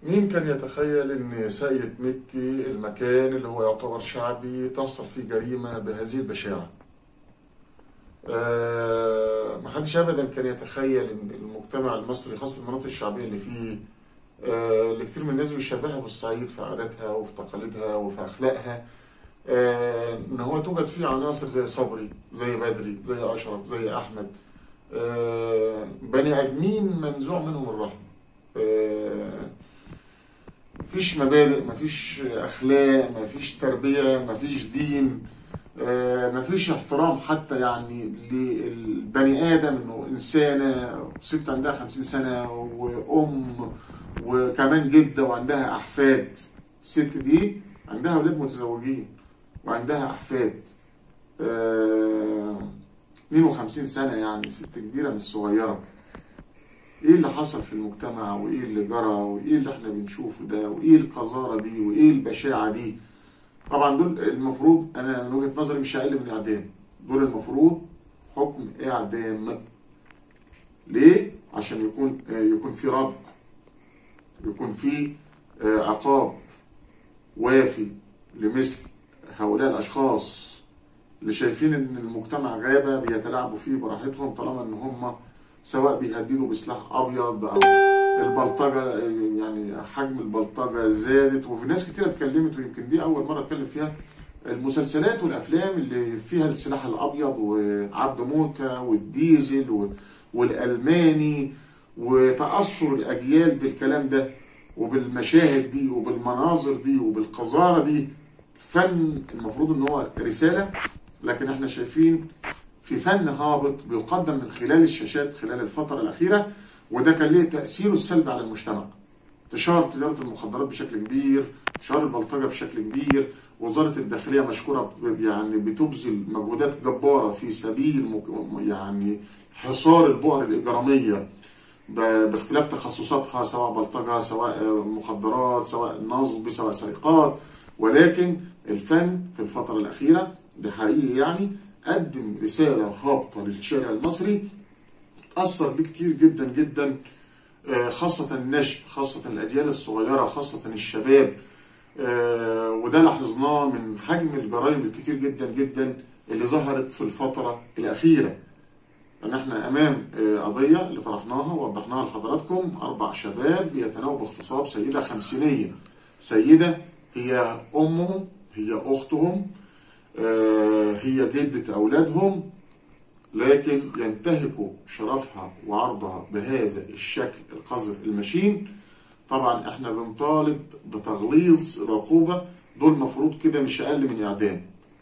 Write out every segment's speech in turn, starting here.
مين كان يتخيل ان ساقية مكي المكان اللي هو يعتبر شعبي تحصل فيه جريمة بهذه البشاعة آه محدش ابدا كان يتخيل ان المجتمع المصري خاصة المناطق الشعبية اللي فيه آه اللي كتير من الناس بيشبهها بالصعيد في عاداتها وفي تقاليدها وفي اخلاقها آه ان هو توجد فيه عناصر زي صبري زي بدري زي اشرف زي احمد آه بني ادمين منزوع منهم الرحمة آه مفيش مبادئ مفيش اخلاق مفيش تربيه مفيش دين آه، مفيش احترام حتى يعني للبني ادم انه انسانه ست عندها خمسين سنه وام وكمان جده وعندها احفاد الست دي عندها اولاد متزوجين وعندها احفاد آه، 52 سنه يعني ست كبيره مش صغيره ايه اللي حصل في المجتمع وايه اللي جرى وايه اللي احنا بنشوفه ده وايه القذارة دي وايه البشاعة دي طبعا دول المفروض انا من وجهة نظري مش اقل من اعدام دول المفروض حكم اعدام ليه عشان يكون آه، يكون في ردع يكون في آه، عقاب وافي لمثل هؤلاء الاشخاص اللي شايفين ان المجتمع غابة بيتلاعبوا فيه براحتهم طالما ان هم سواء بيهددوا بسلاح ابيض او البلطجه يعني حجم البلطجه زادت وفي ناس كتير اتكلمت ويمكن دي اول مره اتكلم فيها المسلسلات والافلام اللي فيها السلاح الابيض وعبد موته والديزل و- والالماني وتاثر الاجيال بالكلام ده وبالمشاهد دي وبالمناظر دي وبالقذاره دي فن المفروض ان هو رساله لكن احنا شايفين في فن هابط بيقدم من خلال الشاشات خلال الفترة الأخيرة وده كان ليه تأثيره السلبي على المجتمع انتشار تجارة المخدرات بشكل كبير انتشار البلطجة بشكل كبير وزارة الداخلية مشكورة ب- يعني بتبذل مجهودات جبارة في سبيل مك- يعني حصار البؤر الإجرامية ب- باختلاف تخصصاتها سواء بلطجة سواء مخدرات سواء نصب سواء سرقات ولكن الفن في الفترة الأخيرة ده حقيقي يعني قدم رسالة هابطة للشارع المصري أثر بيه كتير جدا جدا آه، خاصة النشء خاصة الأجيال الصغيرة خاصة الشباب آه، وده لاحظناه من حجم الجرائم الكتير جدا جدا اللي ظهرت في الفترة الأخيرة ان احنا امام آه، قضيه اللي طرحناها ووضحناها لحضراتكم اربع شباب بيتناوبوا باغتصاب سيده خمسينيه سيده هي امهم هي اختهم آه، هي جده اولادهم لكن ينتهكوا شرفها وعرضها بهذا الشكل القذر المشين طبعا احنا بنطالب بتغليظ العقوبه دول مفروض كده مش اقل من اعدام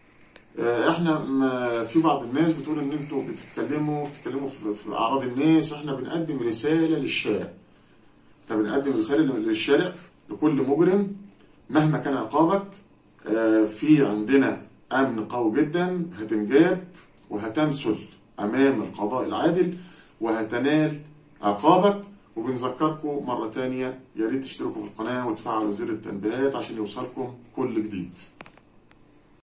آه، احنا ما في بعض الناس بتقول ان انتوا بتتكلموا بتتكلموا في, في اعراض الناس احنا بنقدم رساله للشارع احنا بنقدم رساله للشارع لكل مجرم مهما كان عقابك آه، في عندنا امن قوي جدا هتنجاب وهتمثل امام القضاء العادل وهتنال عقابك وبنذكركم مره تانية يا ريت تشتركوا في القناه وتفعلوا زر التنبيهات عشان يوصلكم كل جديد